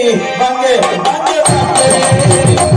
வாங்க வாங்க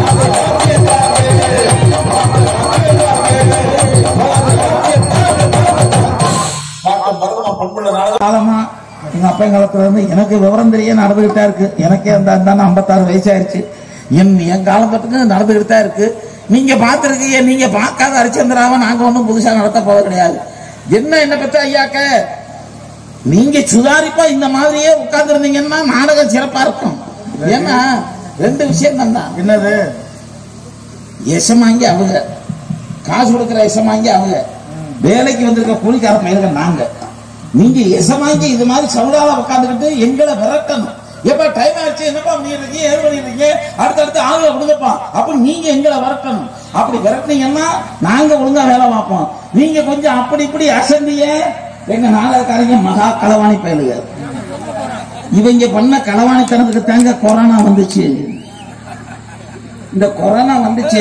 பாட்டம் பரதமா பண்புள்ள நாடகம் காலமா எங்க அப்பா காலத்துல இருந்து எனக்கு விவரம் தெரிய நடந்துகிட்டா இருக்கு எனக்கே அந்த அந்த ஐம்பத்தாறு வயசாயிருச்சு என் என் காலகட்டத்துக்கு நடந்துகிட்டு தான் இருக்கு நீங்க பார்த்திருக்கீங்க நீங்க பார்க்காத ஹரிச்சந்திராவை நாங்க ஒன்றும் புதுசா நடத்த போவது கிடையாது என்ன என்ன பத்த ஐயாக்க நீங்க சுதாரிப்பா இந்த மாதிரியே உட்கார்ந்து இருந்தீங்கன்னா நாடகம் சிறப்பா இருக்கும் ஏன்னா ரெண்டு விஷயம் தான் என்னது எசமாங்கி அவங்க காசு கொடுக்கிற எசமாங்கி அவங்க வேலைக்கு வந்திருக்க கூலிக்கார பயிர்கள் நாங்க நீங்க எசமாங்கி இது மாதிரி சவுடால உட்காந்துக்கிட்டு எங்களை விரட்டணும் எப்ப டைம் ஆச்சு என்னப்பா பண்ணிருக்கீங்க ஏது பண்ணிருக்கீங்க அடுத்தடுத்து ஆளுங்க கொடுங்கப்பா அப்ப நீங்க எங்களை விரட்டணும் அப்படி விரட்டினீங்கன்னா நாங்க ஒழுங்கா வேலை பார்ப்போம் நீங்க கொஞ்சம் அப்படி இப்படி அசந்திய எங்க நாடகக்காரங்க மகா களவாணி பயலுக இவங்க பண்ண களவாணித்தனத்துக்கு தாங்க கொரோனா வந்துச்சு இந்த கொரோனா வந்துச்சு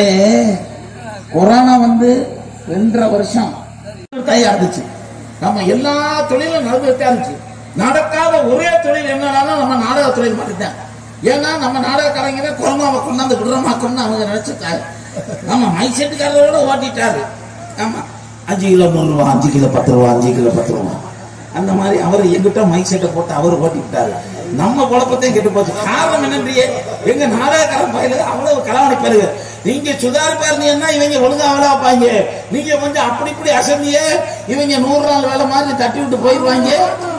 கொரோனா வந்து ரெண்டரை வருஷம் தயார் இருந்துச்சு நம்ம எல்லா தொழிலும் நடந்துட்டே இருந்துச்சு நடக்காத ஒரே தொழில் என்னன்னா நம்ம நாடக தொழில் மட்டும்தான் ஏன்னா நம்ம நாடகக்காரங்க தான் கொரோனாவை கொண்டாந்து விடுறமாக்கணும்னு அவங்க நினைச்சிட்டாரு ஆமா மைசெட்டுக்காரரோட ஓட்டிட்டாரு ஆமா அஞ்சு கிலோ நூறு ரூபா அஞ்சு கிலோ பத்து ரூபா அஞ்சு கிலோ பத்து ரூபா அந்த மாதிரி அவர் எங்கிட்ட மைக் செட்டை போட்டு அவர் ஓட்டிக்கிட்டாரு நம்ம குழப்பத்தையும் கெட்டு போச்சு காரணம் என்னன்றியே எங்க நாடகக்காரன் பயில அவ்வளவு களவாணி பயிலுங்க நீங்க சுதாரிப்பா இருந்தீங்கன்னா இவங்க ஒழுங்கா வேலை வைப்பாங்க நீங்க கொஞ்சம் அப்படி இப்படி அசந்தியே இவங்க நூறு நாள் வேலை மாதிரி தட்டி விட்டு போயிடுவாங்க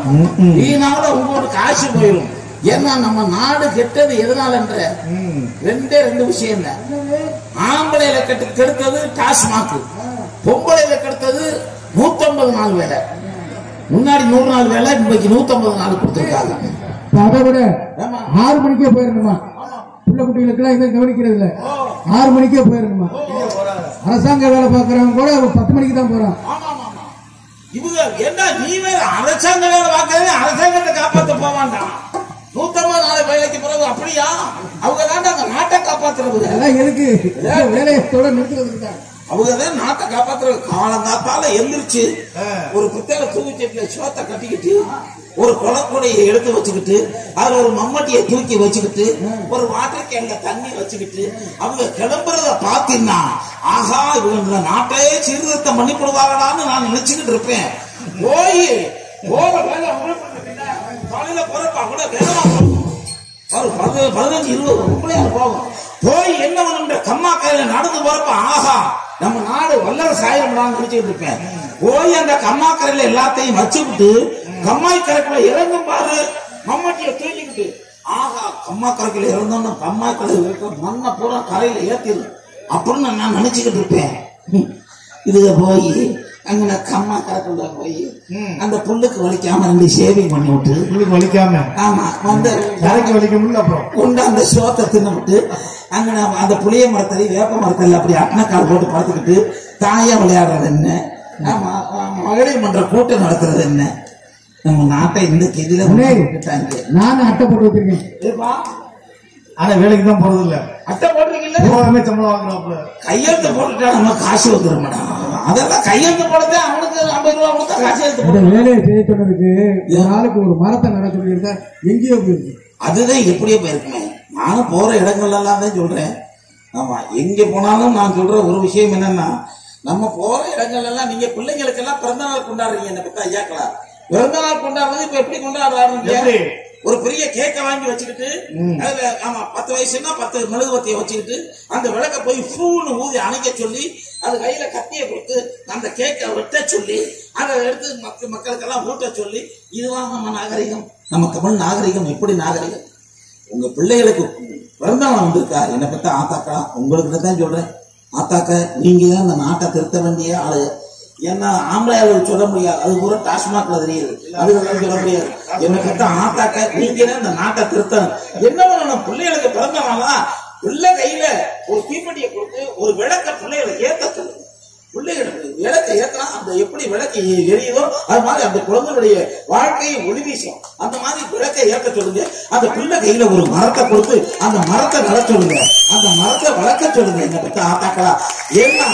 இதனால உங்களோட காசு போயிடும் ஏன்னா நம்ம நாடு கெட்டது எதனாலன்ற ரெண்டே ரெண்டு விஷயம் தான் ஆம்பளையில கெட்டு கெடுத்தது டாஸ்மாக் பொம்பளையில கெடுத்தது நூத்தம்பது நாள் வேலை முன்னாடி நூறு நாள் வேலை இன்னைக்கு நூத்தம்பது நாள் கொடுத்துருக்காங்க அதை விட ஆமா. ஆறு மணிக்கே போயிடணுமா பிள்ளை குட்டிகளுக்கெல்லாம் இதை கவனிக்கிறது இல்ல ஆறு மணிக்கே போயிடணுமா அரசாங்க வேலை பார்க்கறவங்க கூட பத்து மணிக்கு தான் போறான் ஆமா, ஆமா, ஆமா. இவங்க என்ன நீ வேற அரசாங்க வேலை பார்க்கறது அரசாங்கத்தை காப்பாத்த போவான்டான் நூத்தம்பது நாள் வேலைக்கு பிறகு அப்படியா அவங்க தான் அந்த நாட்டை காப்பாத்துறது அதெல்லாம் எதுக்கு வேலையத்தோட நிறுத்துறதுக்கு தான் அவங்க தான் நாட்டை காப்பாத்துறது காலங்காத்தால எந்திரிச்சு ஒரு புத்தக தூக்கிச்சட்டில சோத்தை கட்டிக்கிட்டு ஒரு குளக்கூடையை எடுத்து வச்சுக்கிட்டு அதுல ஒரு மம்மட்டியை தூக்கி வச்சுக்கிட்டு ஒரு வாட்டர் கேன்ல தண்ணி வச்சுக்கிட்டு அவங்க கிளம்புறத பாத்தீங்கன்னா ஆஹா இவங்க இந்த நாட்டையே சீர்திருத்தம் பண்ணி கொடுவாங்களான்னு நான் நினைச்சுக்கிட்டு இருப்பேன் போய் போக வேலை காலையில போறப்ப கூட வேகமா போகணும் ஒரு பதி- பதினஞ்சு இருபது ரூபாயா போகும் போய் என்ன பண்ணுற கம்மா கையில நடந்து போறப்ப ஆஹா நம்ம நாடு வல்லரசு ஆயிரம்டான்னு நினைச்சுட்டு இருப்பேன் போய் அந்த கம்மா கரையில எல்லாத்தையும் வச்சுக்கிட்டு கம்மாய் கரைக்குள்ள இறங்கும் பாரு மம்மட்டியை தூக்கிக்கிட்டு ஆஹா கம்மா கரைக்குள்ள இறந்தோம்னா கம்மாய் கரையில் இருக்க மண்ணை பூரா கரையில ஏத்திரு அப்படின்னு நான் நினைச்சுக்கிட்டு இருப்பேன் ஹம். இதுல போய் அங்க கம்மா கரைக்குள்ள போய் அந்த புல்லுக்கு வலிக்காம ரெண்டு ஷேவிங் பண்ணி விட்டு உங்களுக்கு வலிக்காம ஆமா வந்து தலைக்கு வலிக்க முடியல அப்புறம் கொண்டு அந்த சோத்தை தின்னுவிட்டு அங்க நம்ம அந்த புளிய மரத்தடி வேப்ப மரத்தடி அப்படி அட்னக்கால் போட்டு படுத்துக்கிட்டு தாயா விளையாடுறது என்ன ஆமா ஆமா, மகளிர் மன்ற கூட்டம் நடத்துறது என்ன நம்ம நாட்டை இந்த கெதில அண்ணே. விட்டாங்க நானும் அட்டை போட்டு வச்சிருக்கேன் ஏப்பா, ஆனா வேலைக்கு தான் போறது இல்ல அட்டை போடுறீங்கல்ல போகாம சம்பளம் வாங்குறாப்புல கையெழுத்து போட்டுட்டா நம்ம காசு வந்துடும் மேடம் அதெல்லாம் கையெழுத்து போடுறது அவனுக்கு ஐம்பது ரூபா கொடுத்தா காசு எழுத்து இந்த போடு வேலையை செய்ய சொன்னதுக்கு ஒரு ஆளுக்கு ஒரு மரத்தை நட சொல்லியிருந்தா எங்கேயோ போயிருக்கு அதுதான் எப்படியோ போயிருக்குமே நானும் போற இடங்கள்ல எல்லாம் தான் சொல்றேன் ஆமா எங்க போனாலும் நான் சொல்ற ஒரு விஷயம் என்னன்னா நம்ம போற இடங்கள் எல்லாம் நீங்க பிள்ளைங்களுக்கு எல்லாம் பிறந்த நாள் கொண்டாடுறீங்க என்ன பத்தா ஐயாக்களா பிறந்த நாள் கொண்டாடுறது இப்ப எப்படி கொண்டாடுறாங்க எப்படி? ஒரு பெரிய கேக்கை வாங்கி வச்சுக்கிட்டு அதுல ஆமா பத்து வயசுன்னா பத்து மெழுகுவத்தியை வச்சுக்கிட்டு அந்த விளக்க போய் ஃபூன்னு ஊதி அணைக்க சொல்லி அது கையில கத்திய கொடுத்து அந்த கேக்கை வெட்ட சொல்லி அதை எடுத்து மக்க மக்களுக்கெல்லாம் ஊட்ட சொல்லி இதுதான் நம்ம நாகரிகம் நம்ம தமிழ் நாகரிகம் எப்படி நாகரிகம் உங்க பிள்ளைகளுக்கு பிறந்த நாள் வந்திருக்கா என்னை பத்தி ஆத்தாக்கா உங்களுக்கு தான் சொல்றேன் ஆத்தாக்க நீங்க தான் இந்த நாட்டை திருத்த வேண்டிய ஆளு ஏன்னா ஆம்பளை ஆளுக்கு சொல்ல முடியாது அது பூரா டாஸ்மாக்ல தெரியுது அதுக்கெல்லாம் சொல்ல முடியாது என்னை பத்தி ஆத்தாக்க நீங்க தான் இந்த நாட்டை திருத்தணும் என்ன பண்ணணும் பிள்ளைகளுக்கு பிறந்த நாளா பிள்ளை கையில ஒரு தீப்பெட்டியை கொடுத்து ஒரு விளக்க பிள்ளைகளுக்கு ஏத்த சொல்லுங்க பிள்ளைகளுக்கு விளக்கை ஏத்தனா அந்த எப்படி விளக்கு எரியுதோ அது மாதிரி அந்த குழந்தைகளுடைய வாழ்க்கையை ஒளி வீசும் அந்த மாதிரி விளக்கை ஏற்ற சொல்லுங்க அந்த பிள்ளை கையில ஒரு மரத்தை கொடுத்து அந்த மரத்தை நட சொல்லுங்க அந்த மரத்தை வளர்க்க சொல்லுங்க என்ன பத்த ஆத்தாக்களா ஏன்னா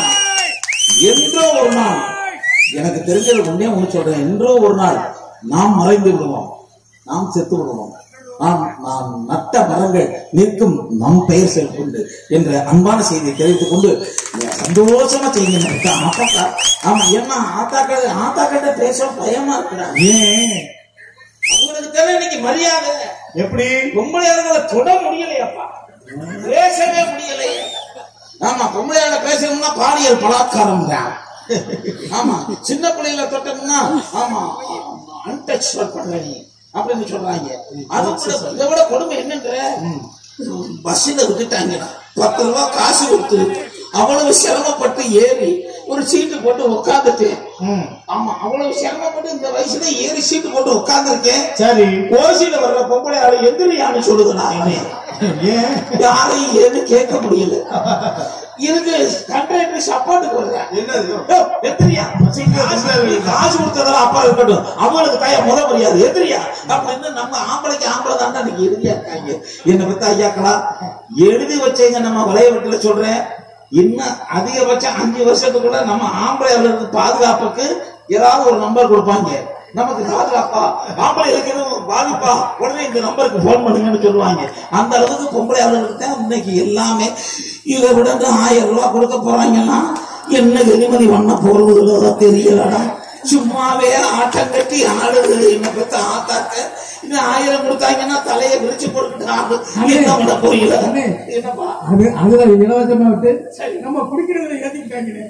என்றோ ஒரு நாள் எனக்கு தெரிஞ்சது ஒண்ணே ஒண்ணு சொல்றேன் என்றோ ஒரு நாள் நாம் மறைந்து விடுவோம் நாம் செத்து விடுவோம் ஆம் நாம் நட்ட மரங்கள் நிற்கும் நம் பெயர் செல்கொண்டு என்ற அன்பான செய்தியை தெரிவித்துக் கொண்டு சந்தோஷமா செய்யுங்க ஆத்தாக்கா ஆமா ஏன்னா ஆத்தாக்கள் ஆத்தாக்கிட்ட பேச பயமா இருக்குடா ஏன் அவங்களுக்கு தானே இன்னைக்கு மரியாதை எப்படி பொம்பளையாளர்களை தொட முடியலையாப்பா பேசவே முடியலையே ஆமா பொம்பளையாள பேசணும்னா பாலியல் பலாத்காரம் தான் ஆமா சின்ன பிள்ளைகளை தொட்டோம்னா ஆமா அன்டச் பண்றீங்க அப்படின்னு சொல்றாங்க அது கூட இதை விட கொடுமை என்னன்ற பஸ்ஸில் விட்டுட்டாங்கடா பத்து ரூபா காசு கொடுத்து அவ்வளவு சிரமப்பட்டு ஏறி ஒரு சீட்டு போட்டு உட்காந்துட்டு ம். ஆமா அவ்வளவு சிரமப்பட்டு இந்த வயசுல ஏறி சீட்டு போட்டு உட்கார்ந்திருக்கேன் சரி ஓசியில வர்ற பொம்பளை ஆளு எந்திரியான்னு சொல்லுது நான் இவன். ஏன் யாரையும் ஏன்னு கேட்க முடியல இதுக்கு கண்ட்ராக்டர் சப்போர்ட்டுக்கு வர்றேன் என்னது ஏய், எந்திரியா காசு காசு கொடுத்ததெல்லாம் அப்பா இருக்கட்டும் அவங்களுக்கு தாயா முத முடியாது எதிரியா அப்படின்னு நம்ம ஆம்பளைக்கு ஆம்பளை தாண்டா இன்னைக்கு இறுதியா இருக்காங்க என்ன பத்தி ஐயாக்களா எழுதி வச்சேங்க நம்ம வலையவட்டில சொல்றேன் இன்னும் அதிகபட்சம் அஞ்சு வருஷத்துக்குள்ள நம்ம ஆம்பளையாளருக்கு பாதுகாப்புக்கு ஏதாவது ஒரு நம்பர் கொடுப்பாங்க நமக்கு பாதுகாப்பா ஆம்பளைகளுக்கு எதுவும் பாதிப்பா உடனே இந்த நம்பருக்கு போன் பண்ணுங்கன்னு சொல்லுவாங்க அந்த அளவுக்கு பொம்பளையாளர்களுக்கு தான் இன்னைக்கு எல்லாமே இதை விட இந்த ஆயிரம் ரூபாய் கொடுக்க போறாங்கன்னா என்ன கனிமதி பண்ண போறதுல தெரியலடா சும்மாவே ஆட்டம் கட்டி ஆடுது என்ன பத்த ஆத்தாக்க இன்னும் ஆயிரம் கொடுத்தாங்கன்னா தலையை விரிச்சு போட்டுட்டாங்க என்ன பண்ண போயில அண்ணே. என்னப்பா அது அதுல இலவசமா விட்டு நம்ம குடிக்கிறதுல ஏத்திக்கிட்டாங்களே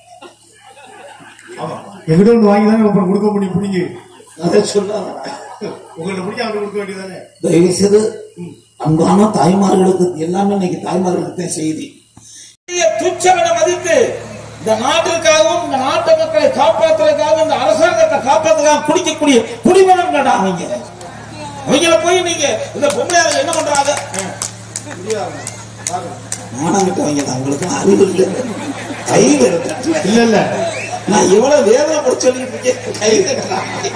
ஆமா எங்கிட்ட ஒண்ணு வாங்கி தானே அப்புறம் கொடுக்க முடியும் பிடிங்க அதை சொல்லாத உங்கள்ட்ட பிடிக்க அவர்கிட்ட கொடுக்க வேண்டியதானே தயவு செய்து அன்பான தாய்மார்களுக்கு எல்லாமே இன்னைக்கு தாய்மார்களுக்கு தான் செய்தி துச்சமென மதித்து இந்த நாட்டிற்காகவும் இந்த நாட்டு மக்களை காப்பாற்றுறதுக்காக இந்த அரசாங்கத்தை காப்பாற்றுறதுக்காக குடிக்கக்கூடிய குடிமகன்கள் அவங்க அவங்கள போய் நீங்க இந்த பொம்பளையாளர் என்ன பண்றாங்க மானங்கிட்டவங்க தான் உங்களுக்கு அறிவு இல்லை கை தட்டல இல்ல இல்ல நான் எவ்வளவு வேதனை சொல்லிட்டு இருக்கேன் கை தட்டுறாங்க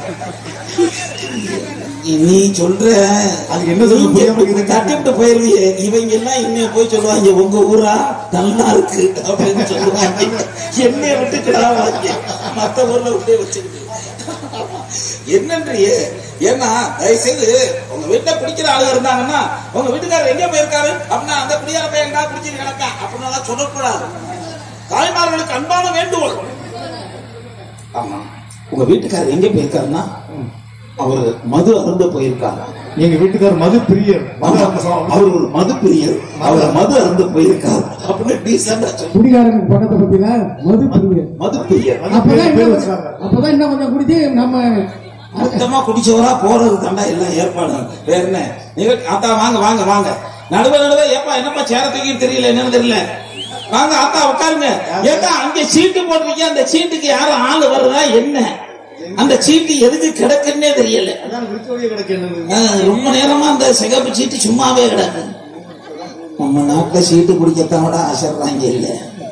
நீ சொல்ற அதுக்கு என்ன சொல்ல புரியாம இருக்குது? தட்டிவிட்டு போயிருவியே இவங்க எல்லாம் இன்னும் போய் சொல்லுவாங்க உங்க ஊரா நல்லா இருக்கு அப்படின்னு சொல்லுவாங்க என்னைய விட்டு கிடாவாங்க மத்த ஊர்ல விட்டே வச்சுக்கிட்டு என்னன்றியே ஏன்னா தயவுசெய்து உங்க வீட்டுல பிடிக்கிற ஆளுங்க இருந்தாங்கன்னா உங்க வீட்டுக்காரர் எங்க போயிருக்காரு அப்படின்னா அந்த குடியார பையன் எங்கா பிடிச்சி கிடக்கா அப்படின்னு சொல்லக்கூடாது தாய்மார்களுக்கு அன்பான வேண்டுகோள் ஆமா உங்க வீட்டுக்காரர் எங்க போயிருக்காருன்னா அவர் மது அருந்த போயிருக்காரு எங்க வீட்டுக்காரர் மது பிரியர் மது அந்த சா- அவர் ஒரு மது பிரியர் அவர் மது அருந்த போயிருக்காரு அப்படின்னு டீசெண்டா சொல்லு குடிகாரனுக்கு பணத்தை பத்தினா மது பிரியர் மது பிரியர் மது அப்பதான் பிரியர் பேர் இன்னும் வச்சாங்க அப்பதான் இன்னும் கொஞ்சம் குடிச்சு நம்ம மொத்தமா குடிச்சவரா போறது தாண்டா எல்லாம் ஏற்பாடு வேற என்ன நீங்க ஆத்தா வாங்க வாங்க வாங்க நடுவ நடுவ ஏப்பா என்னப்பா சேர தூக்கிட்டு தெரியல என்னன்னு தெரியல வாங்க ஆத்தா உட்காருங்க ஏத்தா அங்க சீட்டு போட்டிருக்கீங்க அந்த சீட்டுக்கு யாரும் ஆளு வருதா என்ன அந்த சீட்டு எதுக்கு கிடக்குன்னே தெரியல அதான் விருத்தோடைய கிடக்கு என்னது ஆஹ், ரொம்ப நேரமா அந்த சிகப்பு சீட்டு சும்மாவே கிடக்கு நம்ம நாட்டுல சீட்டு பிடிக்கத்தான் விட ஆசைப்படுறாங்க இல்ல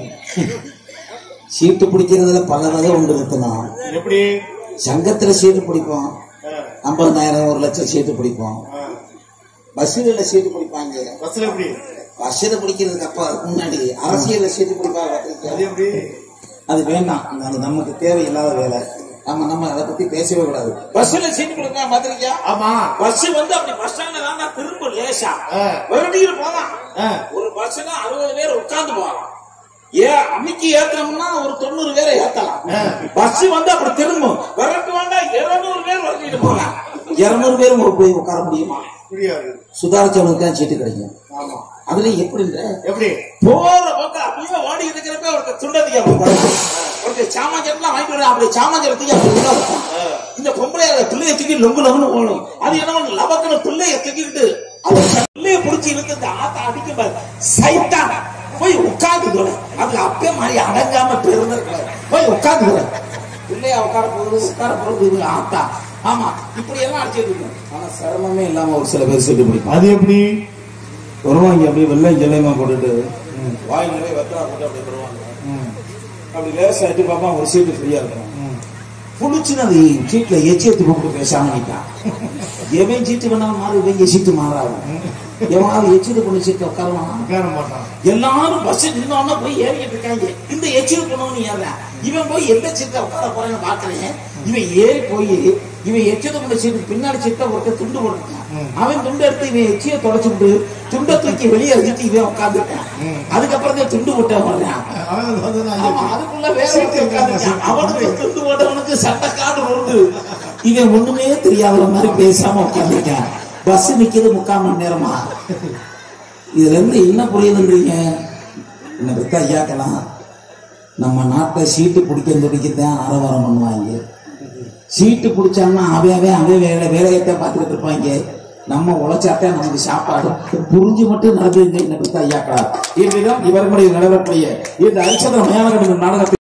சீட்டு பிடிக்கிறதுல பல வகை உண்டு நிறுத்தணும் எப்படி சங்கத்துல சீட்டு பிடிப்போம் ஐம்பதாயிரம் ஒரு லட்சம் சீட்டு பிடிப்போம் பஸ்ஸுல சீட்டு பிடிப்பாங்க பஸ்ல எப்படி பஸ்ஸில் பிடிக்கிறதுக்கு அப்பா முன்னாடி அரசியல்ல சீட்டு பிடிப்பாங்க அது பார்த்திருக்கியா? எப்படி அது வேண்டாம் அது நமக்கு தேவையில்லாத வேலை நம்ம நம்ம அதை பத்தி பேசவே கூடாது பஸ்ல சீட்டு பிடிப்பா பாத்திருக்கியா ஆமா பஸ் வந்து அப்படி பஸ் ஸ்டாண்ட்ல தான் திரும்ப லேசா ஆ. விரட்டிட்டு போலாம் ஆ. ஒரு பஸ்னா அறுபது பேர் உட்கார்ந்து போகலாம் ஏ அன்னைக்கு ஏத்தனோம்னா ஒரு தொண்ணூறு பேரை ஏத்தலாம் ஆ. பஸ் வந்து அப்படி திரும்பும் விரட்டு வேண்டா இருநூறு பேர் விரட்டிட்டு போகலாம் இருநூறு பேர் ஒரு போய் உட்கார முடியுமா புரியாது சுதாரிச்சவனுக்கு தான் சீட்டு கிடைக்கும் ஆமா அதுல எப்படின்ற எப்படி போற பக்கம் அப்படியே ஓடி இருக்கிறப்ப ஒருத்தர் துண்டத்துக்கு அப்படி போறான். ஒருத்தர் சாமாஞ்செல்லாம் வாங்கிட்டு வர அப்படி சாமாஞ்சத்துக்கு அப்படி உள்ள வைப்பான். இந்த பொம்பளை அதை பிள்ளைய தூக்கி லொங்கு லொங்குன்னு போகணும் அது என்ன பண்ணும் லபக்குன்னு பிள்ளைய தூக்கிக்கிட்டு அந்த பிள்ளைய பிடிச்சி இழுத்து இந்த ஆத்தா அடிக்கும் பாரு சைத்தான் போய் உட்காந்துக்கிற அதுல அப்பே மாதிரி அடங்காம பெருந்திருக்கிறார் போய் உட்காந்துக்கிற பிள்ளைய உட்கார போகுது உட்கார போகுது இது ஆத்தா ஆமா இப்படி எல்லாம் அடிச்சிட்டு இருக்கும் ஆனா சிரமமே இல்லாம ஒரு சில பேர் சொல்லி பிடிக்கும் அது எப்படி வருவாங்க அப்படியே வெள்ளை ஜெல்லையமா போட்டுட்டு வாயில் நிறைய வெத்தலா போட்டு அப்படியே வருவாங்க அப்படி லேசா எட்டி பார்ப்பா ஒரு சீட்டு ஃப்ரீயா இருக்கும் புடிச்சுன்னு அது சீட்ல எச்சி எடுத்து போட்டு பேசாம நிற்கான் எவன் சீட்டு வேணாலும் மாறி இவங்க சீட்டு மாறாது எவனாவது எச்சிட்டு பொண்ணு சீட்டு உட்காருவான் உட்கார மாட்டான் எல்லாரும் பஸ் நின்னோன்னா போய் ஏறிக்கிட்டு இருக்காங்க இந்த எச்சில் பண்ணவனு ஏறேன் இவன் போய் எந்த சீட்ல உட்கார போறேன்னு பாக்குறேன் இவன் ஏறி போய் இவன் எச்சது பண்ண சீட்டுக்கு பின்னாடி சீட்டை ஒருத்தர் துண்டு போட்டுட்டான் அவன் துண்டு எடுத்து இவன் எச்சிய தொலைச்சு விட்டு துண்டை தூக்கி வெளியே அடிச்சுட்டு இவன் உட்காந்துட்டான் அதுக்கப்புறம் தான் துண்டு போட்ட வர்றான் அவன் வந்து நான் ஆமா, அதுக்குள்ள வேற ஒருத்தன் உட்கார்ந்திருக்கான். அவனுக்கு துண்டு போட்டவனுக்கு சட்டைக்காடு உண்டு இவன் ஒண்ணுமே தெரியாத மாதிரி பேசாம உட்கார்ந்திருக்கான் பஸ் நிக்குது முக்கால் மணி நேரமா இதுல இருந்து என்ன புரியுதுன்றீங்க என்ன பெத்த ஐயாக்கலாம் நம்ம நாட்டை சீட்டு பிடிக்க துடிக்கத்தான் ஆரவாரம் பண்ணுவாங்க சீட்டு பிடிச்சான்னா அவன் அவன் அவன் வேலை வேலையத்தான் பார்த்துக்கிட்டு இருப்பாங்க நம்ம உழைச்சாத்தான் நமக்கு சாப்பாடு புரிஞ்சு மட்டும் நடந்துங்க என்ன பெத்த ஐயாக்களா இதுதான் இவர்களுடைய நடவடிக்கைய இந்த அரிசன மயான நாடகத்தில்